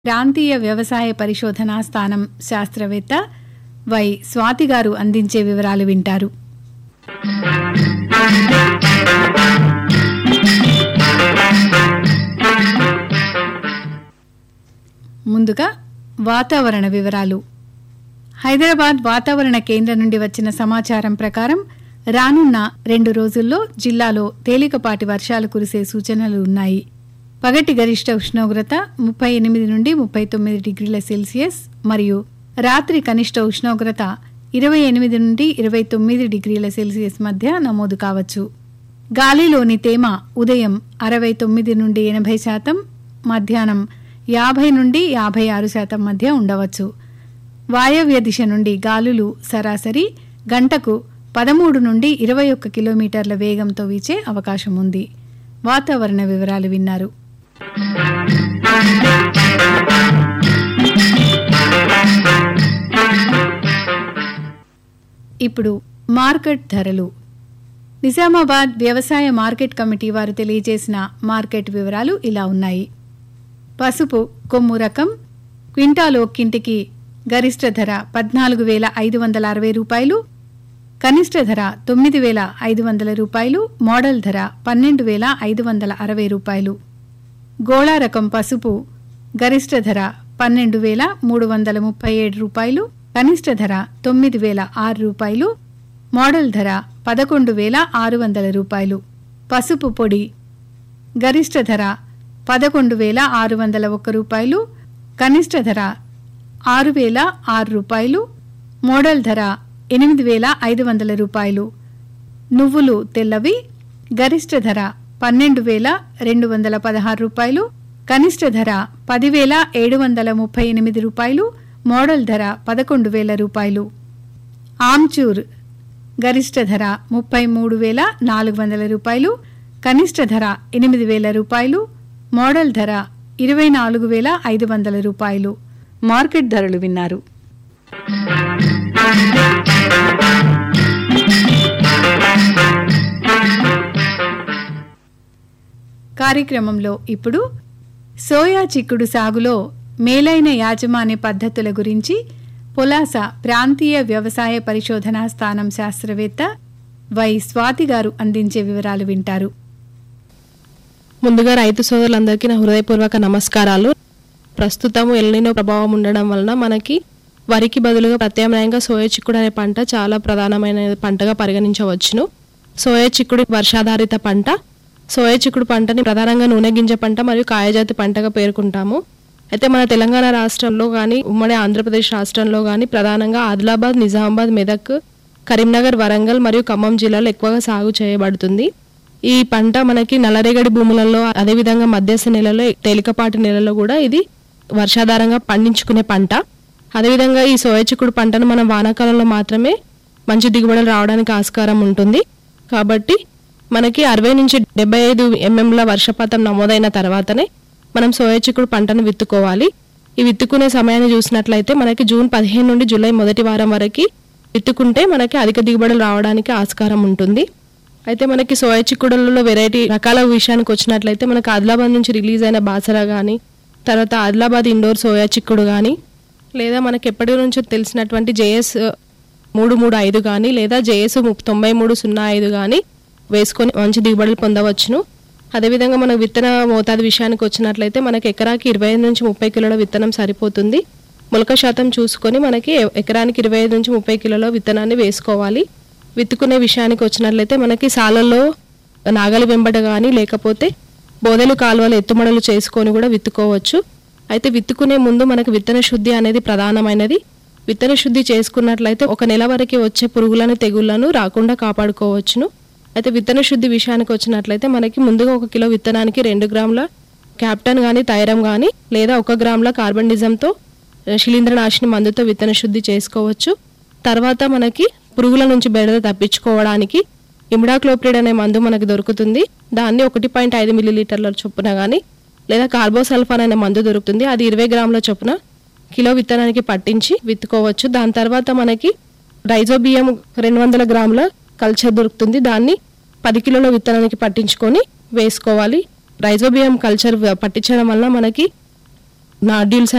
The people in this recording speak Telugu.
ప్రాంతీయ వ్యవసాయ పరిశోధనా స్థానం శాస్త్రవేత్త వై స్వాతి గారు అందించే వివరాలు వింటారు ముందుగా వాతావరణ వివరాలు హైదరాబాద్ వాతావరణ కేంద్రం నుండి వచ్చిన సమాచారం ప్రకారం రానున్న రెండు రోజుల్లో జిల్లాలో తేలికపాటి వర్షాలు కురిసే సూచనలు ఉన్నాయి పగటి గరిష్ట ఉష్ణోగ్రత ముప్పై ఎనిమిది నుండి ముప్పై తొమ్మిది డిగ్రీల సెల్సియస్ మరియు రాత్రి కనిష్ట ఉష్ణోగ్రత ఇరవై ఎనిమిది నుండి ఇరవై తొమ్మిది డిగ్రీల సెల్సియస్ మధ్య నమోదు కావచ్చు గాలిలోని తేమ ఉదయం అరవై తొమ్మిది నుండి ఎనభై శాతం మధ్యాహ్నం యాభై నుండి యాభై ఆరు శాతం మధ్య ఉండవచ్చు వాయవ్య దిశ నుండి గాలులు సరాసరి గంటకు పదమూడు నుండి ఇరవై ఒక్క కిలోమీటర్ల వేగంతో వీచే అవకాశం ఉంది వాతావరణ వివరాలు విన్నారు ఇప్పుడు మార్కెట్ ధరలు నిజామాబాద్ వ్యవసాయ మార్కెట్ కమిటీ వారు తెలియజేసిన మార్కెట్ వివరాలు ఇలా ఉన్నాయి పసుపు కొమ్ము రకం క్వింటాలో కింటికి గరిష్ట ధర పద్నాలుగు వేల ఐదు వందల అరవై రూపాయలు కనిష్ట ధర తొమ్మిది వేల ఐదు వందల రూపాయలు మోడల్ ధర పన్నెండు వేల ఐదు వందల అరవై రూపాయలు గోళా రకం పసుపు గరిష్ట ధర పన్నెండు వేల మూడు వందల ముప్పై ఏడు రూపాయలు కనిష్ట ధర తొమ్మిది వేల ఆరు రూపాయలు మోడల్ ధర పదకొండు వేల ఆరు వందల రూపాయలు పసుపు పొడి గరిష్ట ధర పదకొండు వేల ఆరు వందల ఒక్క రూపాయలు కనిష్ట ధర ఆరు వేల ఆరు రూపాయలు మోడల్ ధర ఎనిమిది వేల ఐదు వందల రూపాయలు నువ్వులు తెల్లవి గరిష్ట ధర పన్నెండు వేల రెండు వందల పదహారు రూపాయలు కనిష్ట ధర పదివేల ఏడు వందల ముప్పై ఎనిమిది రూపాయలు మోడల్ ధర పదకొండు వేల రూపాయలు ఆమ్చూర్ గరిష్ట ధర ముప్పై మూడు వేల నాలుగు వందల రూపాయలు కనిష్ట ధర ఎనిమిది వేల రూపాయలు మోడల్ ధర ఇరవై నాలుగు వేల ఐదు వందల రూపాయలు మార్కెట్ ధరలు విన్నారు కార్యక్రమంలో ఇప్పుడు సోయా చిక్కుడు సాగులో మేలైన యాజమాన్య పద్ధతుల గురించి పొలాస ప్రాంతీయ వ్యవసాయ పరిశోధనా స్థానం శాస్త్రవేత్త వై స్వాతి గారు అందించే వివరాలు వింటారు ముందుగా రైతు సోదరులందరికీ నా హృదయపూర్వక నమస్కారాలు ప్రస్తుతం ఎల్నినో ప్రభావం ఉండడం వలన మనకి వరికి బదులుగా ప్రత్యామ్నాయంగా సోయా చిక్కుడు అనే పంట చాలా ప్రధానమైన పంటగా పరిగణించవచ్చును సోయా చిక్కుడు వర్షాధారిత పంట సోయా చిక్కుడు పంటని ప్రధానంగా నూనె గింజ పంట మరియు కాయజాతి పంటగా పేర్కొంటాము అయితే మన తెలంగాణ రాష్ట్రంలో కానీ ఉమ్మడి ఆంధ్రప్రదేశ్ రాష్ట్రంలో కానీ ప్రధానంగా ఆదిలాబాద్ నిజామాబాద్ మెదక్ కరీంనగర్ వరంగల్ మరియు ఖమ్మం జిల్లాలో ఎక్కువగా సాగు చేయబడుతుంది ఈ పంట మనకి నల్లరేగడి భూములలో అదేవిధంగా మధ్యస్థ నెలలో తేలికపాటి నెలలో కూడా ఇది వర్షాధారంగా పండించుకునే పంట అదేవిధంగా ఈ సోయా చిక్కుడు పంటను మనం వానాకాలంలో మాత్రమే మంచి దిగుబడులు రావడానికి ఆస్కారం ఉంటుంది కాబట్టి మనకి అరవై నుంచి డెబ్బై ఐదు ఎంఎంల వర్షపాతం నమోదైన తర్వాతనే మనం సోయా చిక్కుడు పంటను విత్తుకోవాలి ఈ విత్తుకునే సమయాన్ని చూసినట్లయితే మనకి జూన్ పదిహేను నుండి జూలై మొదటి వారం వరకు విత్తుకుంటే మనకి అధిక దిగుబడులు రావడానికి ఆస్కారం ఉంటుంది అయితే మనకి సోయా చిక్కుడులలో వెరైటీ రకాల విషయానికి వచ్చినట్లయితే మనకి ఆదిలాబాద్ నుంచి రిలీజ్ అయిన బాసరా కానీ తర్వాత ఆదిలాబాద్ ఇండోర్ సోయా చిక్కుడు కానీ లేదా మనకి ఎప్పటి నుంచో తెలిసినటువంటి జేఎస్ మూడు మూడు ఐదు కానీ లేదా జేఎస్ ముప్- తొంభై మూడు సున్నా ఐదు కానీ వేసుకొని మంచి దిగుబడులు పొందవచ్చును అదేవిధంగా మనకు విత్తన మోతాదు విషయానికి వచ్చినట్లయితే మనకి ఎకరాకి ఇరవై ఐదు నుంచి ముప్పై కిలోల విత్తనం సరిపోతుంది మొలక శాతం చూసుకొని మనకి ఎ- ఎకరానికి ఇరవై ఐదు నుంచి ముప్పై కిలోల విత్తనాన్ని వేసుకోవాలి విత్తుకునే విషయానికి వచ్చినట్లయితే మనకి సాలల్లో నాగలి వెంబట కానీ లేకపోతే బోదెలు కాలువలు ఎత్తుమడలు చేసుకొని కూడా విత్తుకోవచ్చు అయితే విత్తుకునే ముందు మనకు విత్తన శుద్ధి అనేది ప్రధానమైనది విత్తన శుద్ధి చేసుకున్నట్లయితే ఒక నెల వరకు వచ్చే పురుగులను తెగుళ్లను రాకుండా కాపాడుకోవచ్చును అయితే విత్తన శుద్ధి విషయానికి వచ్చినట్లయితే మనకి ముందుగా ఒక కిలో విత్తనానికి రెండు గ్రాముల క్యాప్టన్ కానీ తైరం కానీ లేదా ఒక గ్రాముల కార్బన్ డిజంతో శిలీంద్రనాశిని మందుతో విత్తన శుద్ధి చేసుకోవచ్చు తర్వాత మనకి పురుగుల నుంచి బెడద తప్పించుకోవడానికి ఇమిడాక్లోప్రిడ్ అనే మందు మనకు దొరుకుతుంది దాన్ని ఒకటి పాయింట్ ఐదు మిల్లీలీటర్ల చొప్పున కానీ లేదా కార్బోసల్ఫాన్ అనే మందు దొరుకుతుంది అది ఇరవై గ్రాముల చొప్పున కిలో విత్తనానికి పట్టించి విత్తుకోవచ్చు దాని తర్వాత మనకి రైజోబియం రెండు వందల గ్రాముల కల్చర్ దొరుకుతుంది దాన్ని పది కిలోల విత్తనానికి పట్టించుకొని వేసుకోవాలి రైజోబియం కల్చర్ పట్టించడం వల్ల మనకి నాడ్యూల్స్